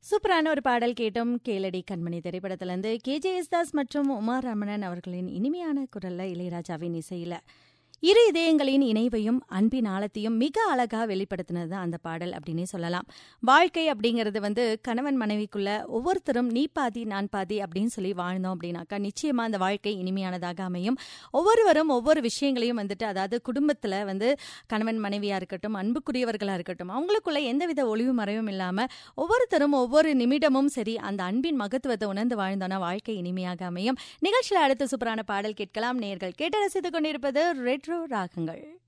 சூப்பரான ஒரு பாடல் கேட்டோம் கேளடி கண்மணி திரைப்படத்திலிருந்து கேஜேஎஸ் தாஸ் மற்றும் உமார் ரமணன் அவர்களின் இனிமையான குரல்ல இளையராஜாவின் இசையில இரு இதயங்களின் இணைவையும் அன்பின் ஆழத்தையும் மிக அழகா வெளிப்படுத்தினது தான் அந்த பாடல் அப்படின்னே சொல்லலாம் வாழ்க்கை அப்படிங்கிறது வந்து கணவன் மனைவிக்குள்ள ஒவ்வொருத்தரும் நீ பாதி நான் பாதி அப்படின்னு சொல்லி வாழ்ந்தோம் அப்படின்னாக்கா நிச்சயமா அந்த வாழ்க்கை இனிமையானதாக அமையும் ஒவ்வொருவரும் ஒவ்வொரு விஷயங்களையும் வந்துட்டு அதாவது குடும்பத்துல வந்து கணவன் மனைவியா இருக்கட்டும் அன்புக்குரியவர்களா இருக்கட்டும் அவங்களுக்குள்ள எந்தவித ஒளிவு மறைவும் இல்லாம ஒவ்வொருத்தரும் ஒவ்வொரு நிமிடமும் சரி அந்த அன்பின் மகத்துவத்தை உணர்ந்து வாழ்ந்தோன்னா வாழ்க்கை இனிமையாக அமையும் நிகழ்ச்சியில் அடுத்த சூப்பரான பாடல் கேட்கலாம் நேர்கள் கேட்டு ரசித்துக் கொண்டிருப்பது ரெட்ரோ ராகங்கள்